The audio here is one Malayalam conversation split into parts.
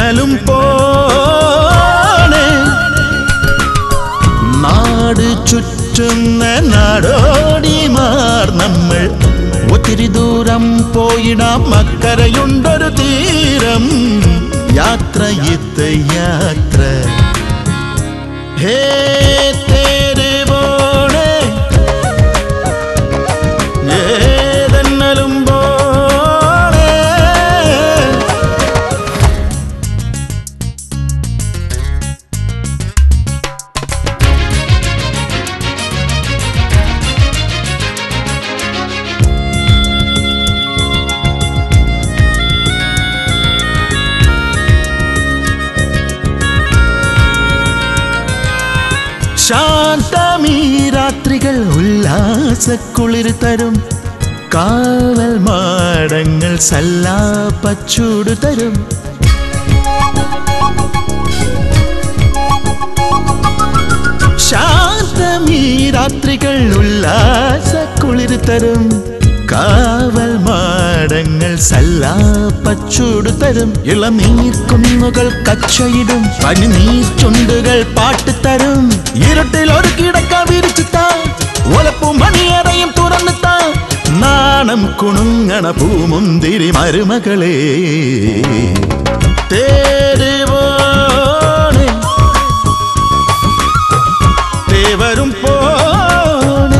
തെന്നലും പോണേ നാട് ചുറ്റുന്ന നാടോടിമാർ നമ്മൾ ഒത്തിരി ദൂരം പോയിടാം അക്കരയുണ്ടൊരു തീരം യാത്ര ഇത് യാത്ര ഹേ തേരെ പോണേ ഏതെന്നലും പോണേ ശാന്തമീ രാത്രികൾ ഉല്ലാസക്കുളിർ തരും കാവൽ മാടങ്ങൾ സല്ലാപ്പച്ചൂട് തരും ശാന്തമീ രാത്രികൾ ഉല്ലാസക്കുളിർ തരും കാവൽ മാടങ്ങൾ സല്ലാപ്പച്ചൂട് തരും ഇളനീർ കുന്നുകൾ കച്ചയിടും പനിനീർ ചുണ്ടുകൾ പാട്ട് തരും ഇരുട്ടിൽ ഒരു കിടക്ക വിരിച്ചു താ ഒലപ്പും മണിയറയും തുറന്നു താ നാണം കുണുങ്ങണ പൂമുന്തിരി മരുമകളെ തേര് പോണേ തേവരും പോണേ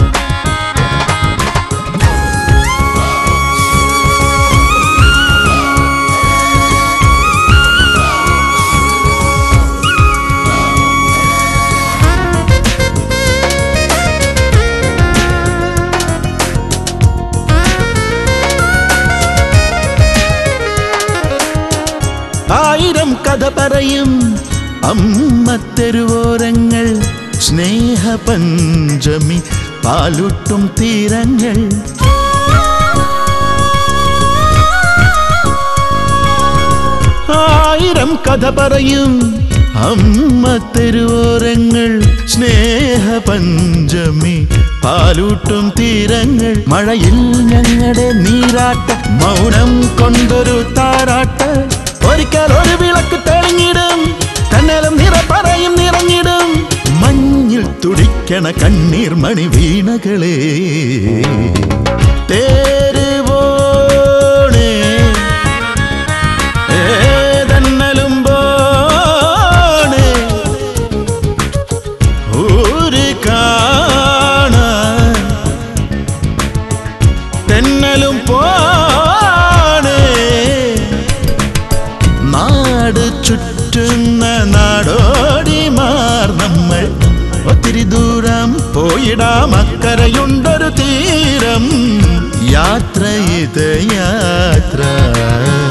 ആയിരം കഥ പറയും അമ്മ തെരുവോരങ്ങൾ സ്നേഹപഞ്ചമി പാലുട്ടും തീരങ്ങൾ ആയിരം കഥ പറയും അമ്മ തെരുവോരങ്ങൾ സ്നേഹപഞ്ചമി പാലൂട്ടും തീരങ്ങൾ മഴയിൽ ഞങ്ങളുടെ നീരാട്ട മൗനം കൊണ്ടൊരു താരാട്ട് ഒരിക്കൽ ഒരു വിളക്ക് തെളിഞ്ഞിടും കണ്ണലും നിറ പറയും നിറഞ്ഞിടും മഞ്ഞിൽ തുടിക്കണ കണ്ണീർ മണി വീണകളെ തേര് പോണേ ഏതെന്നലും പോണേ ഊര് കാണാൻ തെന്നലും പോണേ നാട് ചുറ്റുന്ന നാടോടിമാർ നമ്മൾ ഒത്തിരി ദൂരം പോയിടാം അക്കരയുണ്ടൊരു തീരം യാത്ര ഇത് യാത്ര